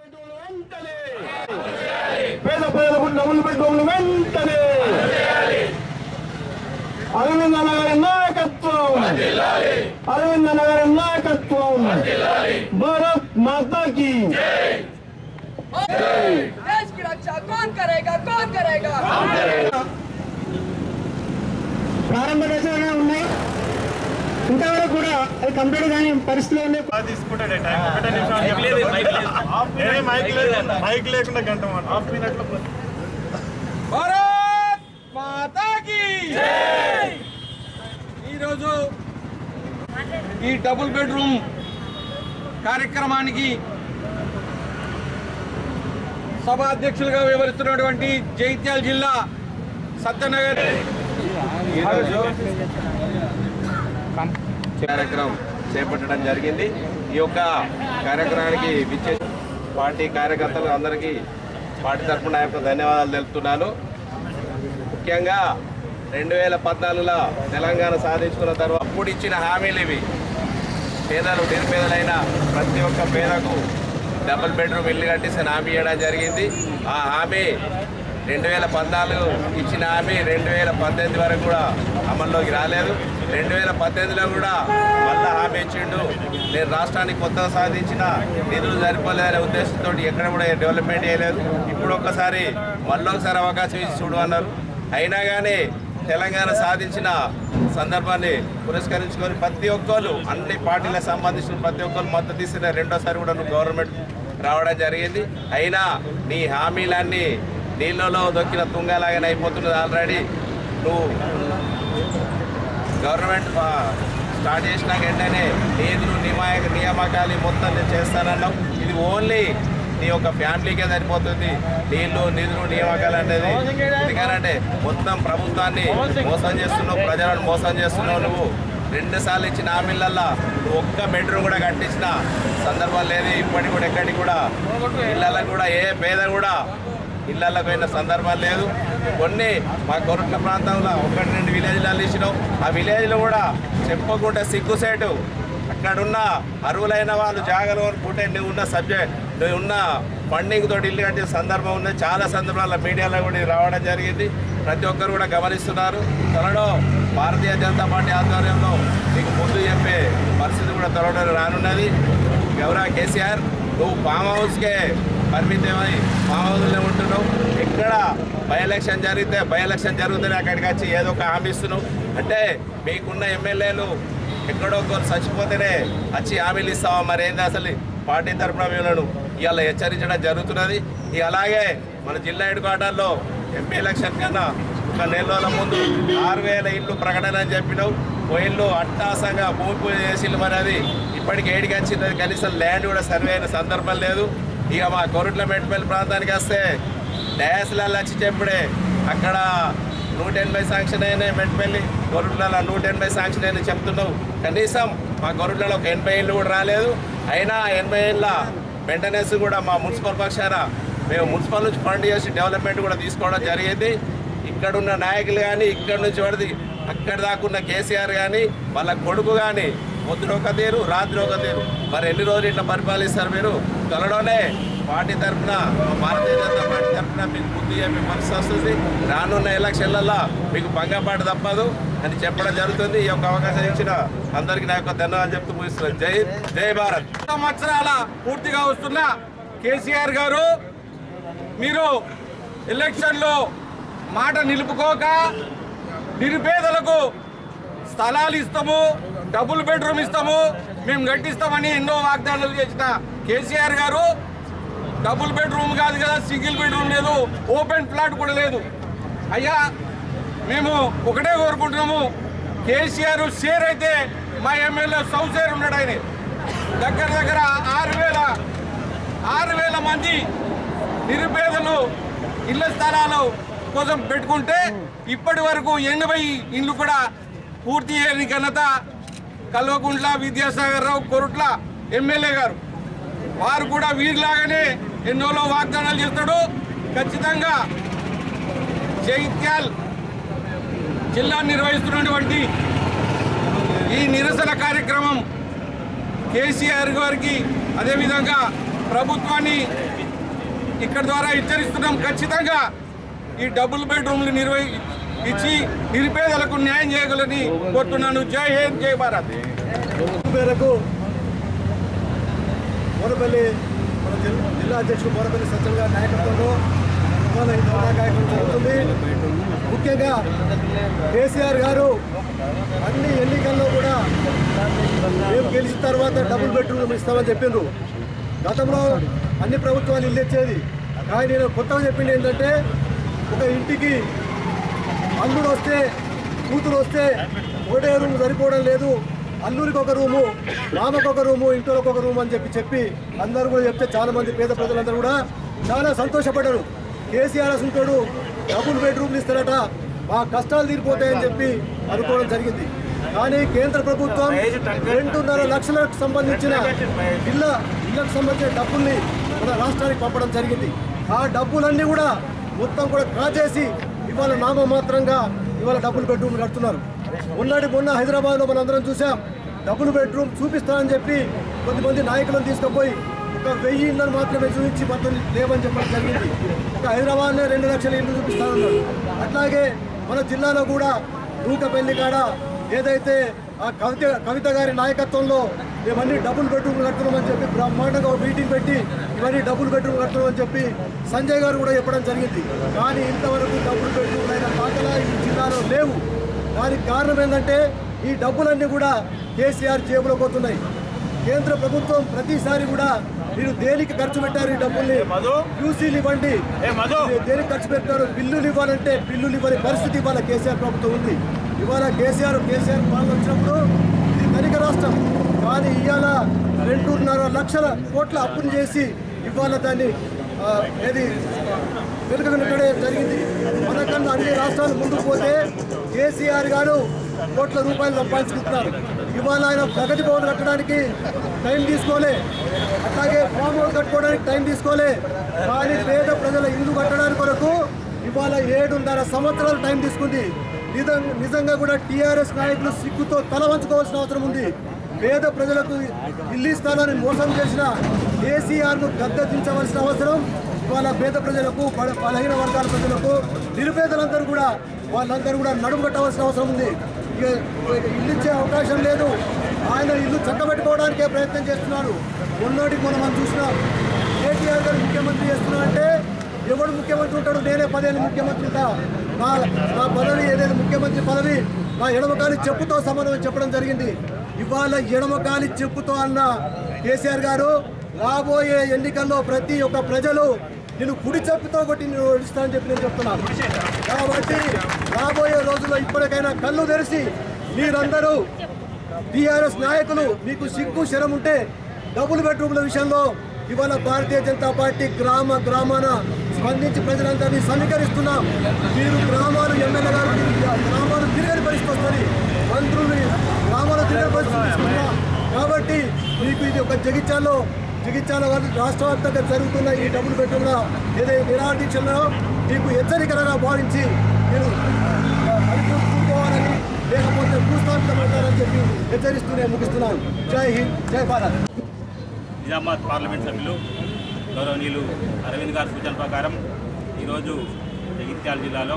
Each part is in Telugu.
వెంటనే పేద ప్రజలకు డబుల్ బెడ్రూమ్లు వెంటనే అరవింద్ నగరి నాయకత్వం అరవింద్ నగరి నాయకత్వం భారత్ మాతాకి देश की रक्षा कौन करेगा कौन करेगा ప్రారంభ దశలోనే ఉన్నాయి ఇంతవరకు కూడా అది కంప్లీట్ కాని పరిస్థితిలో ఉంది తీసుకుంటాడే టైం ఒకటే నిమిషం ఏమీ మైక్ లేదు మైక్ లేకుండా గంట మాట హాఫ్ మినిట్ లో భారత్ మాతాకి ఈరోజు ఈ డబుల్ బెడ్రూమ్ కార్యక్రమానికి సభ అధ్యక్షులుగా వివరిస్తున్నటువంటి జైత్యాల జిల్లా సత్యనగర్ కార్యక్రమం చేపట్టడం జరిగింది ఈ యొక్క కార్యక్రమానికి విచ్చే పార్టీ కార్యకర్తలు అందరికీ పార్టీ తరఫున నా యొక్క ధన్యవాదాలు తెలుపుతున్నాను ముఖ్యంగా రెండు వేల పద్నాలుగులో తెలంగాణ సాధించుకున్న తర్వాత అప్పుడు ఇచ్చిన హామీలు ఇవి పేదలు నిరుపేదలైన ప్రతి ఒక్క పేదకు డబుల్ బెడ్రూమ్ ఇల్లు కట్టిస్తే హామీ ఇవ్వడం జరిగింది ఆ హామీ రెండు వేల పద్నాలుగు ఇచ్చిన హామీ రెండు వేల పద్దెనిమిది వరకు కూడా అమల్లోకి రాలేదు రెండు వేల పద్దెనిమిదిలో కూడా మళ్ళా హామీ ఇచ్చిండు నేను రాష్ట్రానికి కొత్తగా సాధించిన నిధులు సరిపోలేదనే ఉద్దేశంతో ఎక్కడ కూడా డెవలప్మెంట్ చేయలేదు ఇప్పుడు ఒక్కసారి మళ్ళొకసారి అవకాశం ఇచ్చి చూడమన్నారు అయినా కానీ తెలంగాణ సాధించిన సందర్భాన్ని పురస్కరించుకొని ప్రతి ఒక్కరు అన్ని పార్టీలకు సంబంధించిన ప్రతి ఒక్కరు మద్దతు ఇస్తున్న రెండోసారి కూడా నువ్వు గవర్నమెంట్ రావడం జరిగింది అయినా నీ హామీలన్నీ నీళ్ళలో దొక్కిన తుంగలాగానే అయిపోతున్నది ఆల్రెడీ నువ్వు గవర్నమెంట్ ఆ, స్టార్ట్ చేసినాక వెంటనే నిధులు నియామక నియామకాలు మొత్తం నేను చేస్తానన్నావు ఇది ఓన్లీ నీ యొక్క ఫ్యామిలీకే సరిపోతుంది నీళ్లు నిధులు నియామకాలు అనేది ఎందుకంటే మొత్తం ప్రభుత్వాన్ని మోసం చేస్తున్నావు ప్రజలను మోసం చేస్తున్నావు నువ్వు రెండు సార్లు ఇచ్చిన హామీలల్లా నువ్వు ఒక్క బెడ్రూమ్ కూడా కట్టించిన సందర్భం లేదు ఇప్పటికి కూడా ఎక్కడికి కూడా ఇళ్ళల్లో కూడా ఏ పేద కూడా ఇళ్ళల్లో పోయిన సందర్భం లేదు కొన్ని మా కొరట్ల ప్రాంతంలో ఒకటి రెండు విలేజ్లలో ఇచ్చినాం ఆ విలేజ్లో కూడా చెప్పకుండా సిగ్గుసేటు అక్కడున్న అరువులైన వాళ్ళు జాగలో అనుకుంటే నువ్వు ఉన్న సబ్జెక్ట్ నువ్వు ఉన్న ఫండింగ్ తోటి ఇల్లు కట్టిన సందర్భం ఉంది చాలా సందర్భాల్లో మీడియాలో కూడా ఇది రావడం జరిగింది ప్రతి ఒక్కరు కూడా గమనిస్తున్నారు త్వరలో భారతీయ జనతా పార్టీ ఆధ్వర్యంలో మీకు ముందు చెప్పే పరిస్థితి కూడా త్వరలో రానున్నది గౌరవ కేసీఆర్ నువ్వు ఫామ్ హౌస్కే పరిమితమై ఫామ్ హౌస్లో ఉంటున్నావు ఎక్కడ బై ఎలక్షన్ జరిగితే బై ఎలక్షన్ జరుగుతుంది అక్కడికి వచ్చి ఏదో ఒక హామీ ఇస్తున్నావు అంటే మీకున్న ఎమ్మెల్యేలు ఎక్కడో ఒకరు చచ్చిపోతేనే వచ్చి హామీలు ఇస్తావా మరి ఏంది అసలు పార్టీ తరఫున వీళ్ళను ఇవాళ హెచ్చరించడం జరుగుతున్నది ఇక అలాగే మన జిల్లా హెడ్ క్వార్టర్లో ఎంపీ ఎలక్షన్ కన్నా ఒక నెల రోజుల ముందు ఆరు వేల ఇళ్ళు ప్రకటన అని చెప్పినావు పోయిళ్ళు అట్టాసంగా భూమి పూజ చేసిళ్ళు మరి అది ఇప్పటికి ఏడికి వచ్చింది అది కనీసం ల్యాండ్ కూడా సర్వే అయిన సందర్భం లేదు ఇక మా కొరుట్ల మెట్పల్లి ప్రాంతానికి వస్తే డ్యాస్లలో వచ్చి చెప్పుడే అక్కడ నూట ఎనభై శాంక్షన్ అయినాయి మెట్పల్లి గొర్రెల నూట ఎనభై శాంక్షన్ అయినా చెప్తున్నావు కనీసం మా గొర్రెలలో ఒక ఎనభై ఏళ్ళు కూడా రాలేదు అయినా ఆ ఎనభై ఏళ్ళ మెయింటెనెన్స్ కూడా మా మున్సిపల్ పక్షాన మేము మున్సిపల్ నుంచి ఫండ్ చేసి డెవలప్మెంట్ కూడా తీసుకోవడం జరిగింది ఇక్కడున్న నాయకులు కానీ ఇక్కడ నుంచి పడితే అక్కడ దాకున్న కేసీఆర్ కానీ వాళ్ళ కొడుకు కానీ పొద్దున ఒక తీరు రాత్రి ఒక తీరు మరి ఎన్ని రోజులు ఇట్లా పరిపాలిస్తారు మీరు త్వరలోనే పార్టీ తరఫున భారతీయ జనతా పార్టీ తరఫున మీకు బుద్ధి చెప్పే పరిస్థితి వస్తుంది రానున్న ఎలక్షన్లలో మీకు భంగపాటు తప్పదు అని చెప్పడం జరుగుతుంది ఈ యొక్క అవకాశం ఇచ్చిన అందరికీ నా యొక్క ధన్యవాదాలు చెప్తూ ముగిస్తున్నాను జై జై భారత్ సంవత్సరాల పూర్తిగా వస్తున్న కేసీఆర్ గారు మీరు ఎలక్షన్లో మాట నిలుపుకోక నిరుపేదలకు స్థలాలు ఇస్తాము డబుల్ బెడ్రూమ్ ఇస్తాము మేము కట్టిస్తామని ఎన్నో వాగ్దానాలు చేసిన కేసీఆర్ గారు డబుల్ బెడ్రూమ్ కాదు కదా సింగిల్ బెడ్రూమ్ లేదు ఓపెన్ ఫ్లాట్ కూడా లేదు అయ్యా మేము ఒకటే కోరుకుంటున్నాము కేసీఆర్ షేర్ అయితే మా ఎమ్మెల్యే సౌ షేర్ ఉన్నాడు ఆయన దగ్గర దగ్గర ఆరు వేల ఆరు వేల మంది నిరుపేదలు ఇళ్ల స్థలాలు కోసం పెట్టుకుంటే ఇప్పటి వరకు ఎనభై ఇండ్లు కూడా పూర్తి చేయని ఘనత కల్వకుంట్ల విద్యాసాగర్ రావు కొరుట్ల ఎమ్మెల్యే గారు వారు కూడా వీరిలాగానే ఎన్నోలో వాగ్దానాలు చేస్తాడు ఖచ్చితంగా జైత్యాల్ జిల్లా నిర్వహిస్తున్నటువంటి ఈ నిరసన కార్యక్రమం కేసీఆర్ గారికి అదేవిధంగా ప్రభుత్వాన్ని ఇక్కడ ద్వారా హెచ్చరిస్తున్నాం ఖచ్చితంగా ఈ డబుల్ బెడ్రూమ్లు నిర్వహి ఇచ్చి నిరుపేదలకు న్యాయం చేయగలని కోరుతున్నాను జై హింద్ జై భారత్ మేరకు మోరపల్లి మన జిల్లా జిల్లా అధ్యక్షుడు మోరపల్లి సత్యం గారి నాయకత్వంలో ఇవాళ ఈ ధర్నా కార్యక్రమం జరుగుతుంది ముఖ్యంగా కేసీఆర్ గారు అన్ని ఎన్నికల్లో కూడా మేము గెలిచిన తర్వాత డబుల్ బెడ్రూమ్ ఇస్తామని చెప్పిండ్రు గతంలో అన్ని ప్రభుత్వాలు ఇల్లు ఇచ్చేది కానీ నేను కొత్తగా చెప్పింది ఏంటంటే ఒక ఇంటికి అల్లుడు వస్తే కూతురు వస్తే ఒకటే రూమ్ సరిపోవడం లేదు అల్లుడికి ఒక రూము మామకు ఒక రూము ఇంట్లోకి ఒక రూమ్ అని చెప్పి చెప్పి అందరూ కూడా చెప్తే చాలా మంది పేద ప్రజలందరూ కూడా చాలా సంతోషపడ్డారు కేసీఆర్ అసంతోడు డబుల్ బెడ్రూమ్లు ఇస్తారట మా కష్టాలు తీరిపోతాయని చెప్పి అనుకోవడం జరిగింది కానీ కేంద్ర ప్రభుత్వం రెండున్నర లక్షలకు సంబంధించిన ఇళ్ళ ఇళ్లకు సంబంధించిన డబ్బుల్ని మన రాష్ట్రానికి పంపడం జరిగింది ఆ డబ్బులన్నీ కూడా మొత్తం కూడా కాజేసి ఇవాళ నామమాత్రంగా ఇవాళ డబుల్ బెడ్రూమ్ కడుతున్నారు మొన్నటి మొన్న హైదరాబాద్లో మనందరం చూసాం డబుల్ బెడ్రూమ్ చూపిస్తానని చెప్పి కొద్దిమంది నాయకులను తీసుకుపోయి ఒక వెయ్యి ఇళ్ళను మాత్రమే చూపించి మొత్తం లేవని చెప్పడం జరిగింది ఒక హైదరాబాద్లో రెండు లక్షల ఇల్లు చూపిస్తానన్నారు అట్లాగే మన జిల్లాలో కూడా నూకపల్లి కాడ ఏదైతే ఆ కవిత కవిత గారి నాయకత్వంలో ఇవన్నీ డబుల్ బెడ్రూమ్ కడుతున్నామని చెప్పి బ్రహ్మాండంగా ఒక మీటింగ్ పెట్టి ఇవన్నీ డబుల్ బెడ్రూమ్ కడుతున్నామని చెప్పి సంజయ్ గారు కూడా చెప్పడం జరిగింది కానీ ఇంతవరకు డబుల్ బెడ్రూమ్ అయిన దాఖలా ఈ జిల్లాలో లేవు దానికి కారణం ఏంటంటే ఈ డబ్బులన్నీ కూడా కేసీఆర్ జేబులో పోతున్నాయి కేంద్ర ప్రభుత్వం ప్రతిసారి కూడా మీరు దేనికి ఖర్చు పెట్టారు ఈ డబ్బుల్ని యూసీలు ఇవ్వండి మీరు దేనికి ఖర్చు పెట్టారు బిల్లులు ఇవ్వాలంటే బిల్లులు ఇవ్వని పరిస్థితి ఇవాళ కేసీఆర్ ప్రభుత్వం ఉంది ఇవాళ కేసీఆర్ కేసీఆర్ పాలన వచ్చినప్పుడు ఇది ధనిక రాష్ట్రం కానీ ఇవాళ రెండున్నర లక్షల కోట్ల అప్పులు చేసి ఇవాళ దాన్ని ఆ, ఏది వెనుకనక్కడే జరిగింది మనకన్నా అన్ని రాష్ట్రాలు ముందుకు పోతే కేసీఆర్ గారు కోట్ల రూపాయలు సంపాదించుకుంటున్నారు ఇవాళ ఆయన ప్రగతి భవన్ కట్టడానికి టైం తీసుకోలే అట్లాగే ఫామ్ హౌస్ కట్టుకోవడానికి టైం తీసుకోలే కానీ పేద ప్రజల ఇల్లు కట్టడానికి కొరకు ఇవాళ ఏడున్నర సంవత్సరాలు టైం తీసుకుంది నిజం నిజంగా కూడా టీఆర్ఎస్ నాయకులు సిగ్గుతో తల వంచుకోవాల్సిన అవసరం ఉంది పేద ప్రజలకు ఇల్లు ఇస్తానని మోసం చేసిన కేసీఆర్ను గద్దెదించవలసిన అవసరం ఇవాళ పేద ప్రజలకు బల- బలహీన వర్గాల ప్రజలకు నిరుపేదలందరూ కూడా వాళ్ళందరూ కూడా నడుము కట్టవలసిన అవసరం ఉంది ఇక ఇక ఇల్లు ఇచ్చే అవకాశం లేదు ఆయన ఇల్లు చక్కబెట్టుకోవడానికే ప్రయత్నం చేస్తున్నారు మొన్నటికి మనం మనం చూసినాం కేటీఆర్ గారు ముఖ్యమంత్రి చేస్తున్నా అంటే ఎవడు ముఖ్యమంత్రి ఉంటాడు నేనే పదేళ్ళు ముఖ్యమంత్రి ఉంటా నా నా పదవి ఏదైతే ముఖ్యమంత్రి పదవి నా ఎడమకాలి చెప్పుతో సమానం చెప్పడం జరిగింది ఇవాళ ఎడమకాలి చెప్పుతో అన్న కేసీఆర్ గారు రాబోయే ఎన్నికల్లో ప్రతి ఒక్క ప్రజలు నేను కుడి చెప్పుతో కొట్టి నేను ఓడిస్తానని చెప్పి నేను చెప్తున్నాను కాబట్టి రాబోయే రోజుల్లో ఇప్పటికైనా కళ్ళు తెరిచి మీరందరూ టీఆర్ఎస్ నాయకులు మీకు సిగ్గు శరం ఉంటే డబుల్ బెడ్రూమ్ల విషయంలో ఇవాళ భారతీయ జనతా పార్టీ గ్రామ గ్రామాన స్పందించి ప్రజలందరినీ సమీకరిస్తున్నాం మీరు గ్రామాలు ఎమ్మెల్యే గారు తిరిగి- గ్రామాలు తిరగని పరిస్థితి వస్తుంది మంత్రులు గ్రామాలు తిరగని పరిస్థితి తీసుకుంటున్నాం కాబట్టి మీకు ఇది ఒక జగిత్యాల్లో జగిత్యాల వాళ్ళు రాష్ట్ర వ్యాప్తంగా జరుగుతున్న ఈ డబుల్ బెడ్రూమ్ల ఏదైతే నిరాదీక్షలో మీకు హెచ్చరికలుగా భావించి మీరు పరిపూర్చుకోవాలని లేకపోతే భూస్థాపితమవుతారని చెప్పి హెచ్చరిస్తూనే ముగిస్తున్నాను జై హింద్ జై భారత్ నిజామాబాద్ పార్లమెంట్ సభ్యులు గౌరవనీయులు అరవింద్ గారి సూచన ప్రకారం ఈరోజు జగిత్యాల జిల్లాలో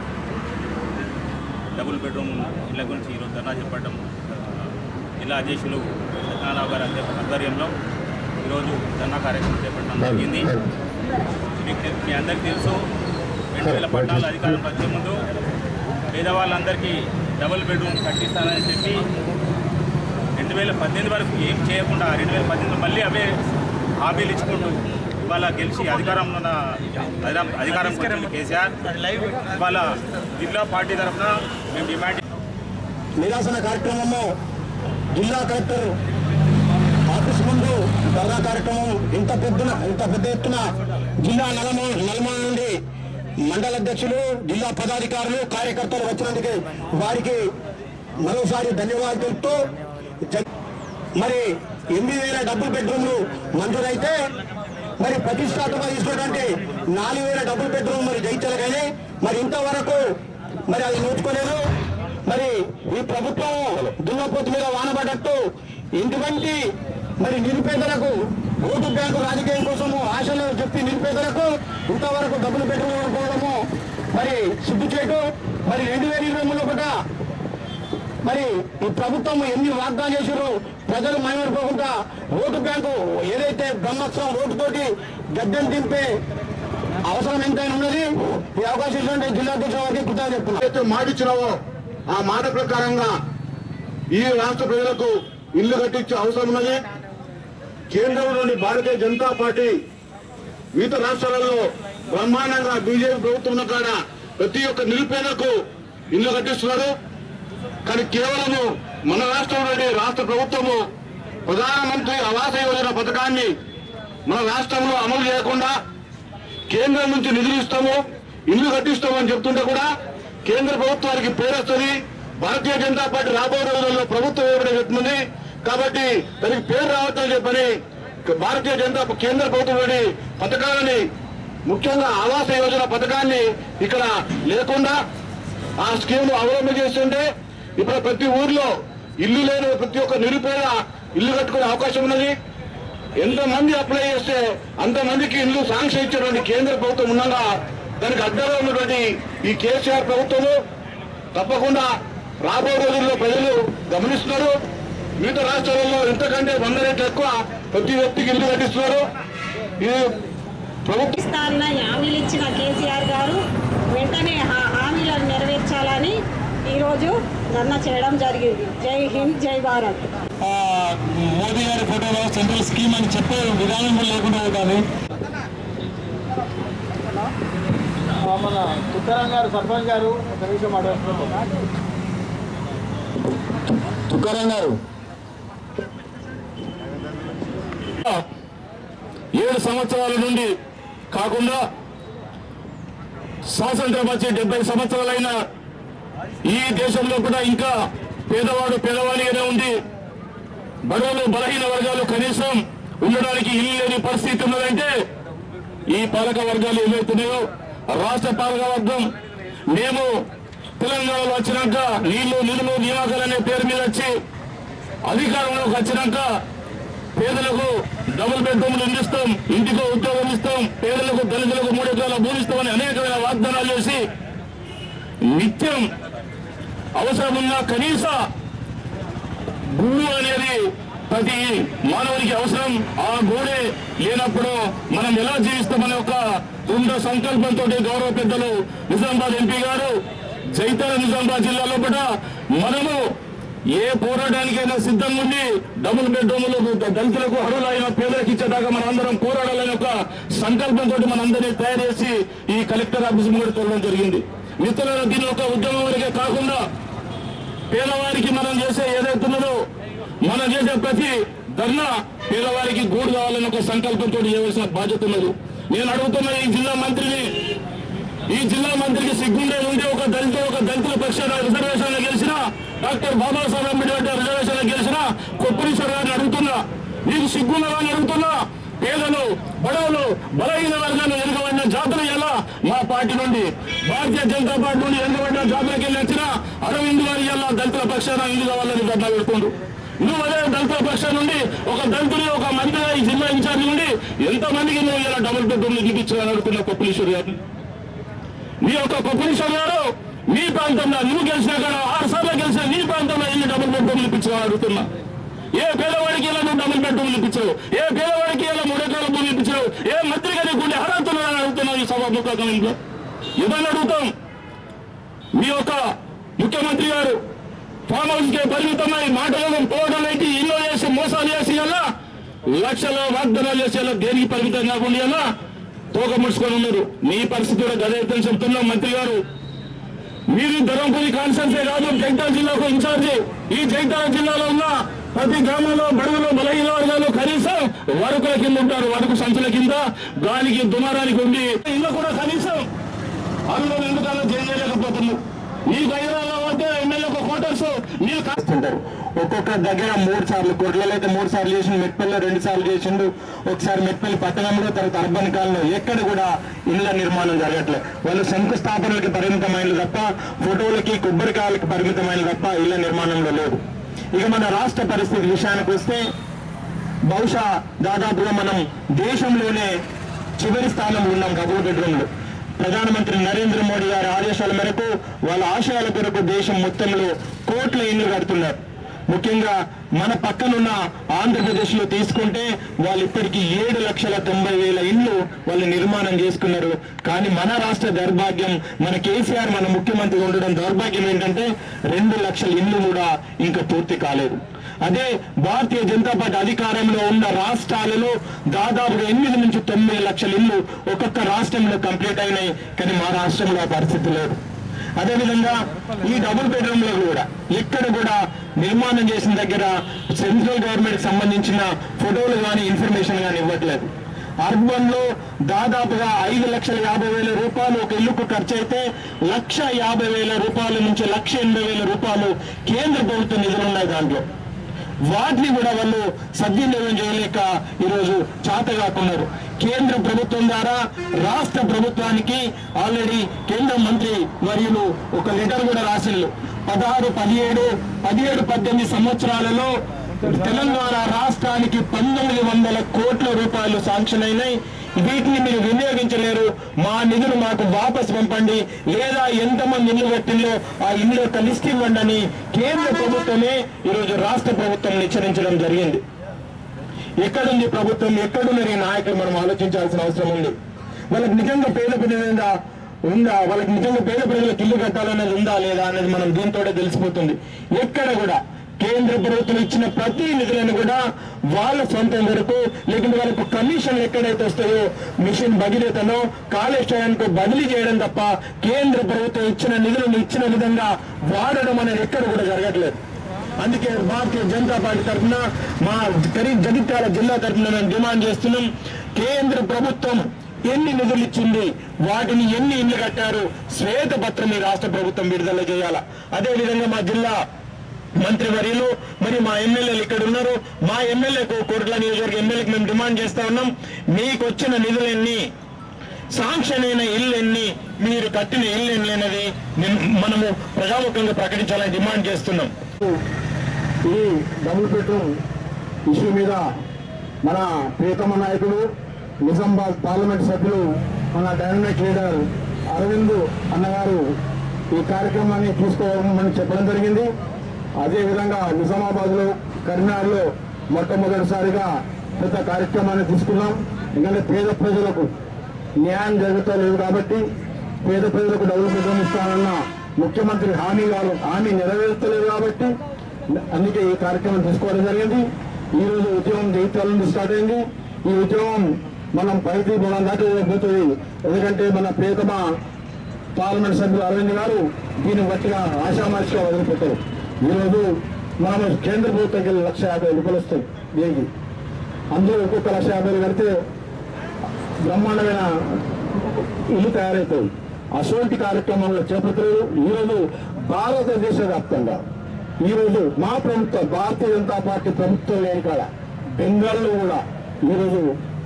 డబుల్ బెడ్రూమ్ ఇళ్ల గురించి ఈరోజు ధర్నా చేపట్టడం ఆ, జిల్లా అధ్యక్షులు సత్యనారాయణ గారి అధ్య- ఆధ్వర్యంలో ఈరోజు ధర్నా కార్యక్రమం చేపట్టడం జరిగింది మీకు తె- మీ అందరికీ తెలుసు రెండు వేల పద్నాలుగు అధికారం వచ్చే ముందు పేదవాళ్ళందరికీ డబుల్ బెడ్రూమ్ కట్టిస్తానని చెప్పి రెండు వేల పద్దెనిమిది వరకు ఏం చేయకుండా రెండు వేల పద్దెనిమిది మళ్ళీ అవే హామీలు ఇచ్చుకుంటూ ఇవాళ గెలిచి అధికారంలో ఉన్న అధికారం అధికారంకి వచ్చింది కేసీఆర్ ఇవాళ జిల్లా పార్టీ తరఫున మేము డిమాండ్ నిరాశన కార్యక్రమము జిల్లా కలెక్టర్ ఆఫీస్ ముందు ధర్నా కార్యక్రమం ఇంత పెద్దన ఇంత పెద్ద ఎత్తున జిల్లా నలమ నల్మల నుండి మండల అధ్యక్షులు జిల్లా పదాధికారులు కార్యకర్తలు వచ్చినందుకు వారికి మరోసారి ధన్యవాదాలు తెలుపుతూ జ- మరి ఎనిమిది వేల డబుల్ బెడ్రూమ్లు మంజూరైతే మరి ప్రతిష్టాత్మకంగా తీసుకున్నటువంటి నాలుగు వేల డబుల్ బెడ్రూమ్ మరి జయించాలి కానీ మరి ఇంతవరకు మరి అది నోచుకోలేదు మరి ఈ ప్రభుత్వం దున్నపోతు మీద వానబడ్డట్టు ఎటువంటి మరి నిరుపేదలకు ఓటు బ్యాంకు రాజకీయం కోసము ఆశలు చెప్పి నిరుపేదలకు ఇంతవరకు డబ్బులు పెట్టుకోవడము మరి సిద్ధు చేయటం మరి రెండు వేల ఇరవై మూడు ఒకట మరి ఈ ప్రభుత్వం ఎన్ని వాగ్దానం చేశారు ప్రజలు మైమరిపోకుండా ఓటు బ్యాంకు ఏదైతే బ్రహ్మోత్సవం ఓటుతోటి గద్దెను దింపే అవసరం ఎంతైనా ఉన్నది ఈ అవకాశం ఇచ్చినటువంటి జిల్లా అధ్యక్షుల వారికి కృతజ్ఞతలు చెప్తున్నాను ఏదైతే మాట ఇచ్చినావో ఆ మాట ప్రకారంగా ఈ రాష్ట్ర ప్రజలకు ఇల్లు కట్టించే అవసరం ఉన్నది కేంద్రంలోని భారతీయ జనతా పార్టీ వివిధ రాష్ట్రాలలో బ్రహ్మాండంగా బీజేపీ ప్రభుత్వం ఉన్న కాడ ప్రతి ఒక్క నిరుపేదకు ఇల్లు కట్టిస్తున్నారు కానీ కేవలము మన రాష్ట్రంలోని రాష్ట్ర ప్రభుత్వము ప్రధానమంత్రి ఆవాస యోజన పథకాన్ని మన రాష్ట్రంలో అమలు చేయకుండా కేంద్రం నుంచి నిధులు ఇస్తాము ఇల్లు కట్టిస్తామని చెప్తుంటే కూడా కేంద్ర ప్రభుత్వానికి పేరొస్తుంది భారతీయ జనతా పార్టీ రాబోయే రోజుల్లో ప్రభుత్వం ఏమైనా చెప్తుంది కాబట్టి దానికి పేరు రావద్దని చెప్పని భారతీయ జనతా కేంద్ర ప్రభుత్వంలోని పథకాలని ముఖ్యంగా ఆవాస యోజన పథకాన్ని ఇక్కడ లేకుండా ఆ స్కీమ్ అవలంబన చేస్తుంటే ఇప్పుడు ప్రతి ఊర్లో ఇల్లు లేని ప్రతి ఒక్క నిరుపేద ఇల్లు కట్టుకునే అవకాశం ఉన్నది ఎంతమంది అప్లై చేస్తే అంతమందికి ఇల్లు శాంక్షన్ ఇచ్చేటువంటి కేంద్ర ప్రభుత్వం ఉండగా దానికి అడ్డంగా ఉన్నటువంటి ఈ కేసీఆర్ ప్రభుత్వము తప్పకుండా రాబోయే రోజుల్లో ప్రజలు గమనిస్తున్నారు వివిధ రాష్ట్రాలలో ఇంతకంటే వంద రెట్లు ఎక్కువ ప్రతి వ్యక్తికి ఇల్లు కట్టిస్తున్నారు ఇది ప్రభుత్వం ఇస్తారన్న హామీలు ఇచ్చిన కేసీఆర్ గారు వెంటనే ఆ హామీలను నెరవేర్చాలని ఈరోజు ధర్నా చేయడం జరిగింది జై హింద్ జై భారత్ మోదీ గారి ఫోటోలో సెంట్రల్ స్కీమ్ అని చెప్పే విధానం లేకుండా కానీ మన తుకారాం గారు సర్పంచ్ గారు ఒక నిమిషం మాట్లాడుతున్నారు తుకారాం గారు ఏడు సంవత్సరాల నుండి కాకుండా స్వాతంత్రం వచ్చి డెబ్బై సంవత్సరాలైన ఈ దేశంలో కూడా ఇంకా పేదవాడు పేదవాడిగానే ఉంది బడుగులు బలహీన వర్గాలు కనీసం ఉండడానికి ఇల్లు లేని పరిస్థితి ఉన్నదంటే ఈ పాలక వర్గాలు ఏవైతున్నాయో రాష్ట్ర పాలక వర్గం మేము తెలంగాణలో వచ్చినాక నీళ్లు నిధులు నియామకాలనే పేరు మీద వచ్చి అధికారంలోకి వచ్చినాక పేదలకు డబుల్ బెడ్రూమ్లు అందిస్తాం ఇంటికో ఉద్యోగం ఇస్తాం పేదలకు దళితులకు మూడు ఎకరాల భూమి ఇస్తామని అనేకమైన వాగ్దానాలు చేసి నిత్యం అవసరమున్న కనీస గూడు అనేది ప్రతి మానవునికి అవసరం ఆ గూడే లేనప్పుడు మనం ఎలా జీవిస్తామనే ఒక దృఢ సంకల్పంతో గౌరవ పెద్దలు నిజామాబాద్ ఎంపీ గారు జైతాల నిజామాబాద్ జిల్లాలో కూడా మనము ఏ పోరాటానికైనా సిద్ధంగా ఉండి డబుల్ బెడ్రూములు దళితులకు అర్హులైన పేదలకు ఇచ్చేదాకా మనం అందరం పోరాడాలని ఒక సంకల్పంతో మనందరినీ తయారు చేసి ఈ కలెక్టర్ ఆఫీస్ ముందు తోలడం జరిగింది మిత్రులను దీని ఒక ఉద్యమం వరకే కాకుండా పేదవారికి మనం చేసే ఏదైతున్నదో మనం చేసే ప్రతి ధర్నా పేదవారికి గూడు కావాలని ఒక సంకల్పంతో చేయవలసిన బాధ్యత ఉన్నది నేను అడుగుతున్న ఈ జిల్లా మంత్రిని ఈ జిల్లా మంత్రికి సిగ్గుండే ఉంటే ఒక దళిత ఒక దళితుల పక్షాన రిజర్వేషన్ గెలిచిన డాక్టర్ బాబాసాహెబ్ అంబేద్కర్ రిజర్వేషన్ గెలిచిన కొప్పరీశ్వర్ గారిని అడుగుతున్నా నీకు సిగ్గున్నదా అని అడుగుతున్నా పేదలు బడవలు బలహీన వర్గాలు ఎదుగుబడిన జాతర ఎలా మా పార్టీ నుండి భారతీయ జనతా పార్టీ నుండి ఎదుగుబడిన జాతరకి వెళ్ళి వచ్చిన అరవింద్ గారి ఎలా దళితుల పక్షాన ఇల్లు కావాలని ధర్నా పెడుతుండ్రు నువ్వు అదే దళితుల పక్షం నుండి ఒక దళితుని ఒక మంత్రిగా ఈ జిల్లా ఇన్ఛార్జ్ నుండి ఎంతమందికి నువ్వు ఇలా డబుల్ బెడ్రూమ్లు చూపించాలని అడుగుతున్న కొప్పలీశ్వర్ గారిని నీ యొక్క కొప్పలీశ్వర్ గారు మీ ప్రాంతంలో నువ్వు గెలిచినా కానీ ఆరు సార్లు గెలిచిన నీ ప్రాంతంలో ఎన్ని డబుల్ బెడ్రూమ్లు ఇప్పించాలని అడుగుతున్నా ఏ పేదవాడికి ఇలా నువ్వు డబుల్ బెడ్రూమ్లు ఇప్పించావు ఏ పేదవాడికి ఇలా మూడు ఎకరాల భూమి ఇప్పించావు ఏ మంత్రిగా నీకుండే అర్హతలు అని అడుగుతున్నావు ఈ సభాముఖంలో ఇదని అడుగుతాం మీ యొక్క ముఖ్యమంత్రి గారు ఫామ్ హౌస్ కే పరిమితమై మాటలను పోవడం ఏంటి ఇల్లు చేసి మోసాలు చేసి అలా లక్షలు వాగ్దానాలు చేసి అలా దేనికి పరిమితం కాకుండా అలా తోక ముడుచుకొని ఉన్నారు మీ పరిస్థితి కూడా గదైతే చెప్తున్నాం మంత్రి గారు మీరు ధర్మపురి కాన్సెన్సే కాదు జైతాల జిల్లాకు ఇన్ఛార్జి ఈ జైతాల జిల్లాలో ఉన్న ప్రతి గ్రామంలో బడుగులు బలహీన వర్గాలు కనీసం వరకుల కింద ఉంటారు వరకు సంచుల కింద గాలికి దుమారానికి ఉండి ఇల్లు కూడా కనీసం అందులో ఎందుకన్నా చేయలేకపోతున్నాం నీకు హైదరాబాద్ పోతే ఎమ్మెల్యేకు క్వార్టర్స్ మీరు చేస్తుంటారు ఒక్కొక్క దగ్గర మూడు సార్లు కొట్లలో అయితే మూడు సార్లు చేసిండు మెట్పల్లిలో రెండు సార్లు చేసిండు ఒకసారి మెట్పల్లి పట్టణంలో తర్వాత అర్బన్ కాలంలో ఎక్కడ కూడా ఇళ్ల నిర్మాణం జరగట్లేదు వాళ్ళు శంకుస్థాపనలకి పరిమితమైన తప్ప ఫోటోలకి కొబ్బరికాయలకి పరిమితమైన తప్ప ఇళ్ల నిర్మాణంలో లేదు ఇక మన రాష్ట్ర పరిస్థితి విషయానికి వస్తే బహుశా దాదాపుగా మనం దేశంలోనే చివరి స్థానంలో ఉన్నాం డబుల్ బెడ్రూమ్లు ప్రధానమంత్రి నరేంద్ర మోడీ గారి ఆదేశాల మేరకు వాళ్ళ ఆశయాల కొరకు దేశం మొత్తంలో కోట్ల ఇండ్లు కడుతున్నారు ముఖ్యంగా మన పక్కనున్న ఆంధ్రప్రదేశ్ లో తీసుకుంటే వాళ్ళు ఇప్పటికీ ఏడు లక్షల తొంభై వేల ఇండ్లు వాళ్ళు నిర్మాణం చేసుకున్నారు కానీ మన రాష్ట్ర దౌర్భాగ్యం మన కేసీఆర్ మన ముఖ్యమంత్రి ఉండడం దౌర్భాగ్యం ఏంటంటే రెండు లక్షల ఇండ్లు కూడా ఇంకా పూర్తి కాలేదు అదే భారతీయ జనతా పార్టీ అధికారంలో ఉన్న రాష్ట్రాలలో దాదాపుగా ఎనిమిది నుంచి తొమ్మిది లక్షల ఇల్లు ఒక్కొక్క రాష్ట్రంలో కంప్లీట్ అయినాయి కానీ మా రాష్ట్రంలో ఆ పరిస్థితి లేదు అదేవిధంగా ఈ డబుల్ బెడ్రూమ్ లో కూడా ఎక్కడ కూడా నిర్మాణం చేసిన దగ్గర సెంట్రల్ గవర్నమెంట్ సంబంధించిన ఫోటోలు కానీ ఇన్ఫర్మేషన్ కానీ ఇవ్వట్లేదు అర్బన్ లో దాదాపుగా ఐదు లక్షల యాభై వేల రూపాయలు ఒక ఇల్లుకు ఖర్చు అయితే లక్ష యాభై వేల రూపాయల నుంచి లక్ష ఎనభై వేల రూపాయలు కేంద్ర ప్రభుత్వ నిధులు ఉన్నాయి దాంట్లో వాటిని కూడా వాళ్ళు సద్వినియోగం చేయలేక ఈరోజు చాతగాకున్నారు కేంద్ర ప్రభుత్వం ద్వారా రాష్ట్ర ప్రభుత్వానికి ఆల్రెడీ కేంద్ర మంత్రి వర్యులు ఒక లెటర్ కూడా రాసిళ్ళు పదహారు పదిహేడు పదిహేడు పద్దెనిమిది సంవత్సరాలలో తెలంగాణ రాష్ట్రానికి పంతొమ్మిది వందల కోట్ల రూపాయలు శాంక్షన్ అయినాయి వీటిని మీరు వినియోగించలేరు మా నిధులు మాకు వాపస్ పంపండి లేదా ఎంతమంది ఇల్లు కట్టిందో ఆ ఇల్లు యొక్క లిస్ట్ ఇవ్వండి అని కేంద్ర ప్రభుత్వమే ఈరోజు రాష్ట్ర ప్రభుత్వం హెచ్చరించడం జరిగింది ఎక్కడుంది ప్రభుత్వం ఎక్కడున్నారు ఈ నాయకులు మనం ఆలోచించాల్సిన అవసరం ఉంది వాళ్ళకి నిజంగా పేద ప్రజల ఉందా వాళ్ళకి నిజంగా పేద ప్రజలకు ఇల్లు కట్టాలనేది ఉందా లేదా అనేది మనం దీంతోనే తెలిసిపోతుంది ఎక్కడ కూడా కేంద్ర ప్రభుత్వం ఇచ్చిన ప్రతి నిధులను కూడా వాళ్ళ సొంతం వరకు లేకుంటే వాళ్ళకు కమిషన్లు ఎక్కడైతే వస్తాయో మిషన్ భగీరథనో కాళేశ్వరానికి బదిలీ చేయడం తప్ప కేంద్ర ప్రభుత్వం ఇచ్చిన నిధులను ఇచ్చిన విధంగా వాడడం అనేది ఎక్కడ కూడా జరగట్లేదు అందుకే భారతీయ జనతా పార్టీ తరఫున మా కరీ జగిత్యాల జిల్లా తరఫున మేము డిమాండ్ చేస్తున్నాం కేంద్ర ప్రభుత్వం ఎన్ని నిధులు ఇచ్చింది వాటిని ఎన్ని ఇల్లు కట్టారు శ్వేతపత్రం ఈ రాష్ట్ర ప్రభుత్వం విడుదల చేయాల అదే విధంగా మా జిల్లా మంత్రివర్యులు మరి మా ఎమ్మెల్యేలు ఇక్కడ ఉన్నారు మా ఎమ్మెల్యేకు కోట్ల నియోజకవర్గ ఎమ్మెల్యేకి మేము డిమాండ్ చేస్తా ఉన్నాం మీకు వచ్చిన నిధులన్నీ శాంక్షన్ అయిన ఇల్లు ఎన్ని మీరు కట్టిన ఇల్లు ఎన్ని అనేది నిన్- మనము ప్రజాముఖంగా ప్రకటించాలని డిమాండ్ చేస్తున్నాం ఈ డబుల్ బెడ్రూమ్ ఇష్యూ మీద మన ప్రియతమ నాయకుడు నిజామాబాద్ పార్లమెంట్ సభ్యులు మన డైనమిక్ లీడర్ అరవింద్ అన్నగారు ఈ కార్యక్రమాన్ని తీసుకోవాలని చెప్పడం జరిగింది అదేవిధంగా నిజామాబాద్లో కరీంనగర్లో మొట్టమొదటిసారిగా పెద్ద కార్యక్రమాన్ని తీసుకున్నాం ఎందుకంటే పేద ప్రజలకు న్యాయం జరుగుతలేదు కాబట్టి పేద ప్రజలకు డబ్బులు బెడ్రూమ్ ఇస్తానన్న ముఖ్యమంత్రి హామీ గారు హామీ నెరవేర్చలేదు కాబట్టి అందుకే ఈ కార్యక్రమం తీసుకోవడం జరిగింది ఈ రోజు ఉద్యమం జగిత్యాల నుంచి స్టార్ట్ అయింది ఈ ఉద్యమం మనం పైకి మనం దాటి పోతుంది ఎందుకంటే మన ప్రియతమ పార్లమెంట్ సభ్యులు అరవింద్ గారు దీన్ని గట్టిగా ఆశామాషిగా వదిలిపెట్టారు ఈరోజు మనం కేంద్ర ప్రభుత్వంకి వెళ్ళి లక్ష యాభై రూపాయలు వస్తాయి దీనికి అందులో ఒక్కొక్క లక్ష యాభై వేలు కడితే బ్రహ్మాండమైన ఇల్లు తయారవుతాయి అటువంటి కార్యక్రమాల్లో చేపట్టలేదు ఈరోజు భారతదేశ వ్యాప్తంగా ఈరోజు మా ప్రభుత్వం భారతీయ జనతా పార్టీ ప్రభుత్వం లేని కాడ బెంగాల్లో కూడా ఈరోజు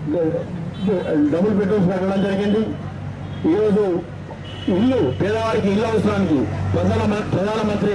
డబుల్ బెడ్రూమ్స్ పెట్టడం జరిగింది ఈరోజు ఇల్లు పేదవారికి ఇల్లు అవసరానికి ప్రధాన ప్రధానమంత్రి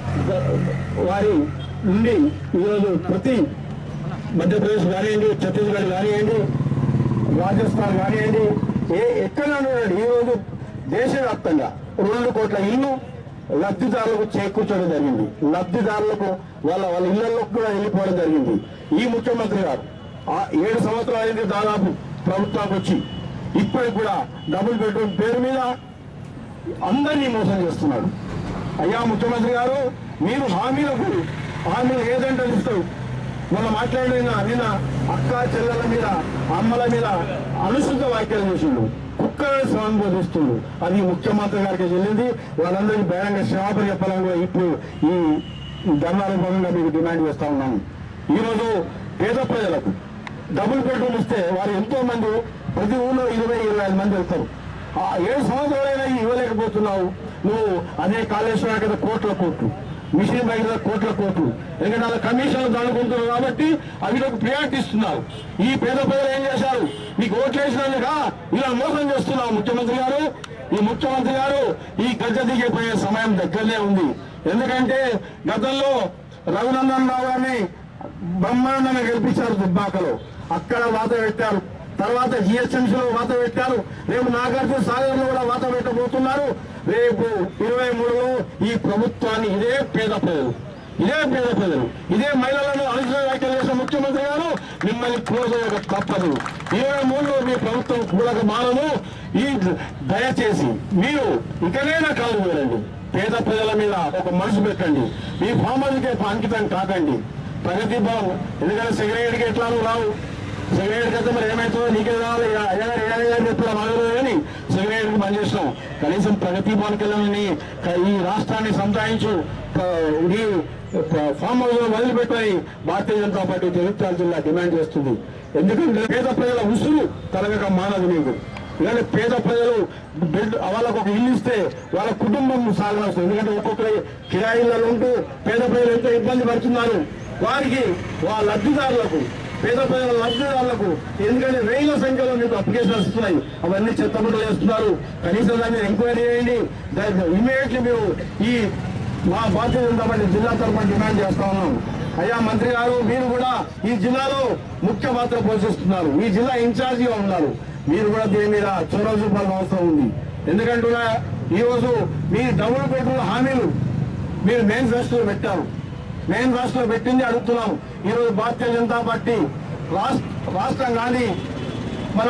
వారి నుండి ఈరోజు ప్రతి మధ్యప్రదేశ్ కానివ్వండి ఛత్తీస్గఢ్ కానివ్వండి రాజస్థాన్ కానివ్వండి ఏ ఎక్కడ చూడండి ఈ రోజు దేశవ్యాప్తంగా రెండు కోట్ల ఇల్లు లబ్ధిదారులకు చేకూర్చడం జరిగింది లబ్ధిదారులకు వాళ్ళ వాళ్ళ ఇళ్లలోకి కూడా వెళ్ళిపోవడం జరిగింది ఈ ముఖ్యమంత్రి గారు ఆ ఏడు సంవత్సరాలు అయింది దాదాపు ప్రభుత్వానికి వచ్చి ఇప్పటికి కూడా డబుల్ బెడ్రూమ్ పేరు మీద అందరినీ మోసం చేస్తున్నాడు అయ్యా ముఖ్యమంత్రి గారు మీరు హామీలకు హామీలు ఏదంటే ఇస్తావు మొన్న మాట్లాడిన నిన్న అక్క చెల్లెల మీద అమ్మల మీద అనుసృత వ్యాఖ్యలు చేసిండు కుక్కలను సంబోధిస్తుండు అది ముఖ్యమంత్రి గారికి చెల్లింది వాళ్ళందరికీ బహిరంగ క్షమాపణ చెప్పాలని కూడా ఇప్పుడు ఈ ధర్నాల భాగంగా మీకు డిమాండ్ చేస్తా ఉన్నాము ఈరోజు పేద ప్రజలకు డబుల్ బెడ్రూమ్ ఇస్తే వారు ఎంతో మంది ప్రతి ఊళ్ళో ఇరవై ఇరవై ఐదు మంది వెళ్తారు ఆ ఏడు సంవత్సరాలైనా ఇవ్వలేకపోతున్నావు నువ్వు అదే కాళేశ్వరం కదా కోట్ల కోట్లు మిషన్ బయట కోట్ల కోట్లు ఎందుకంటే వాళ్ళ కమిషన్లు దాడుకుంటున్నారు కాబట్టి అవి ఒక ప్రియారిటీ ఇస్తున్నారు ఈ పేద ప్రజలు ఏం చేశారు మీకు ఓట్లు వేసినందుక ఇలా మోసం చేస్తున్నారు ముఖ్యమంత్రి గారు ఈ ముఖ్యమంత్రి గారు ఈ గద్దె దిగిపోయే సమయం దగ్గరనే ఉంది ఎందుకంటే గతంలో రఘునందన్ రావు గారిని బ్రహ్మాండంగా గెలిపించారు దుబ్బాకలో అక్కడ వాత పెట్టారు తర్వాత జిహెచ్ఎంసీలో వాత పెట్టారు రేపు నాగార్జున సాగర్ లో కూడా వాత పెట్టబోతున్నారు రేపు ఇరవై మూడులో ఈ ప్రభుత్వాన్ని ఇదే పేద ప్రజలు ఇదే పేద ప్రజలు ఇదే మహిళలను అనుసరణ వ్యాఖ్యలు చేసిన ముఖ్యమంత్రి గారు మిమ్మల్ని కూడక తప్పదు ఇరవై మూడులో మీ ప్రభుత్వం కూడక మానను ఈ దయచేసి మీరు ఇకనైనా కాదు వేరండి పేద ప్రజల మీద ఒక మనసు పెట్టండి మీ ఫామ్ హౌస్కే అంకితం కాకండి ప్రగతి భవన్ ఎందుకంటే సెక్రటరీకి ఎట్లానూ రావు సెక్రటరీ అయితే మరి ఏమవుతుందో నీకే కావాలి అయ్యగారు ఏదైనా చెప్పిన మాకు కానీ సెక్రటరీకి పనిచేసినాం కనీసం ప్రగతి భవన్కి వెళ్ళాలని ఈ రాష్ట్రాన్ని సంతాయించు ప- ఈ ప- ఫామ్ హౌస్ లో వదిలిపెట్టని భారతీయ జనతా పార్టీ జగిత్యాల జిల్లా డిమాండ్ చేస్తుంది ఎందుకంటే పేద ప్రజల ఉసురు కలగక మానదు నీకు ఇలాంటి పేద ప్రజలు బిల్డ్ వాళ్ళకు ఒక ఇల్లు ఇస్తే వాళ్ళ కుటుంబం సాగనొస్తుంది ఎందుకంటే ఒక్కొక్కరి కిరాయిలలో ఉంటూ పేద ప్రజలు ఎంతో ఇబ్బంది పడుతున్నారు వారికి వాళ్ళ లబ్ధిదారులకు పేద ప్రజల లబ్ధిదారులకు ఎందుకంటే వేల సంఖ్యలో మీకు అప్లికేషన్ వస్తున్నాయి అవన్నీ చెత్తబుట్టలు వేస్తున్నారు కనీసం దాన్ని ఎంక్వైరీ చేయండి దాన్ని ఇమీడియట్లీ మీరు ఈ మా భారతీయ జనతా పార్టీ జిల్లా తరఫున డిమాండ్ చేస్తా ఉన్నాం అయ్యా మంత్రి గారు మీరు కూడా ఈ జిల్లాలో ముఖ్య పాత్ర పోషిస్తున్నారు ఈ జిల్లా ఇన్ఛార్జిగా ఉన్నారు మీరు కూడా దీని మీద చొరవ చూపాల్సిన అవసరం ఉంది ఎందుకంటున్నా ఈ రోజు మీ డబుల్ బెడ్రూమ్ హామీలు మీరు మేనిఫెస్టోలో పెట్టారు మేనిఫెస్టోలో పెట్టింది అడుగుతున్నాం ఈరోజు భారతీయ జనతా పార్టీ రాష్ట్ర రాష్ట్రం కానీ మన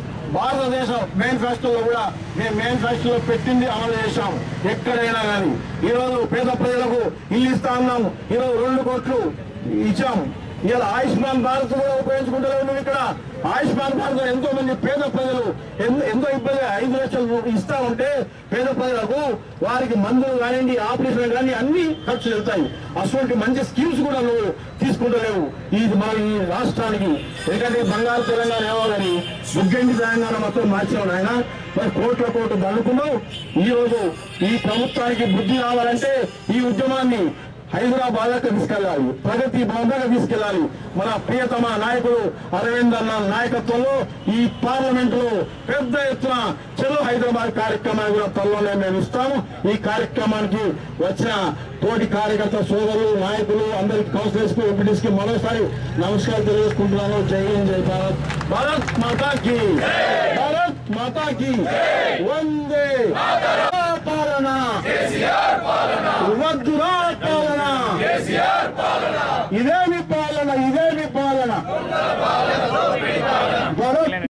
భారతదేశ మేనిఫెస్టోలో కూడా మేము మేనిఫెస్టోలో పెట్టింది అమలు చేశాం ఎక్కడైనా కానీ ఈరోజు పేద ప్రజలకు ఇల్లు ఇస్తా ఉన్నాం ఈరోజు రెండు కోట్లు ఇచ్చాం ఇలా ఆయుష్మాన్ భారత్ కూడా ఉపయోగించుకుంటలేవు నువ్వు ఇక్కడ ఆయుష్మాన్ భారత్ ఎంతో మంది పేద ప్రజలు ఎన్- ఎంతో ఇబ్బంది ఐదు లక్షలు ఇస్తా ఉంటే పేద ప్రజలకు వారికి మందులు కానివ్వండి ఆపరేషన్ కానీ అన్ని ఖర్చు వెళ్తాయి అటువంటి మంచి స్కీమ్స్ కూడా నువ్వు తీసుకుంటలేవు ఈ మన ఈ రాష్ట్రానికి ఎందుకంటే బంగారు తెలంగాణ ఏమో కానీ బుగ్గండి తెలంగాణ మొత్తం మార్చావు ఆయన మరి కోట్ల కోట్లు దడుకున్నావు ఈ రోజు ఈ ప్రభుత్వానికి బుద్ధి రావాలంటే ఈ ఉద్యమాన్ని హైదరాబాద్ దాకా తీసుకెళ్ళాలి ప్రగతి భవన్ దాకా తీసుకెళ్ళాలి మన ప్రియతమ నాయకుడు అరవింద్ అన్న నాయకత్వంలో ఈ పార్లమెంట్ లో పెద్ద ఎత్తున చెలో హైదరాబాద్ కార్యక్రమాన్ని కూడా త్వరలోనే మేము ఇస్తాము ఈ కార్యక్రమానికి వచ్చిన తోటి కార్యకర్త సోదరులు నాయకులు అందరికి కౌన్సిలర్స్ కు ఎంపీటీస్ కి మరోసారి నమస్కారం తెలియజేసుకుంటున్నాను జై హింద్ జై భారత్ భారత్ మాతాకి భారత్ మాతాకి వందే పాలన వద్దురా పాలన ఇదేమి పాలన ఇదేమి పాలన భారత్